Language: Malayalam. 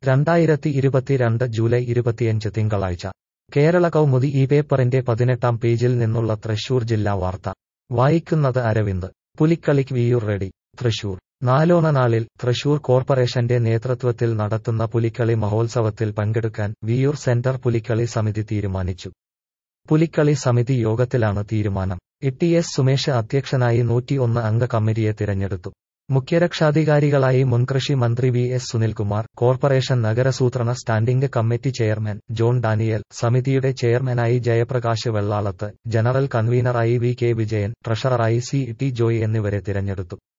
രണ്ടായിരത്തി ഇരുപത്തിരണ്ട് ജൂലൈ ഇരുപത്തിയഞ്ച് തിങ്കളാഴ്ച കേരള കൗമുദി ഈ പേപ്പറിന്റെ പതിനെട്ടാം പേജിൽ നിന്നുള്ള തൃശൂർ ജില്ലാ വാർത്ത വായിക്കുന്നത് അരവിന്ദ് പുലിക്കളിക്ക് വിയൂർ റെഡി തൃശൂർ നാലോണനാളിൽ തൃശൂർ കോർപ്പറേഷന്റെ നേതൃത്വത്തിൽ നടത്തുന്ന പുലിക്കളി മഹോത്സവത്തിൽ പങ്കെടുക്കാൻ വിയൂർ സെന്റർ പുലിക്കളി സമിതി തീരുമാനിച്ചു പുലിക്കളി സമിതി യോഗത്തിലാണ് തീരുമാനം ഇ എസ് സുമേഷ് അധ്യക്ഷനായി നൂറ്റിയൊന്ന് അംഗ കമ്മിറ്റിയെ തിരഞ്ഞെടുത്തു മുഖ്യരക്ഷാധികാരികളായി മുൻകൃഷി മന്ത്രി വി എസ് സുനിൽകുമാർ കോർപ്പറേഷൻ നഗരസൂത്രണ standing committee chairman John Daniel സമിതിയുടെ ചെയർമാനായി ജയപ്രകാശ് വെള്ളാളത്ത് ജനറൽ കൺവീനറായി വി കെ വിജയൻ ട്രഷററായി സി ടി ജോയ് എന്നിവരെ തിരഞ്ഞെടുത്തു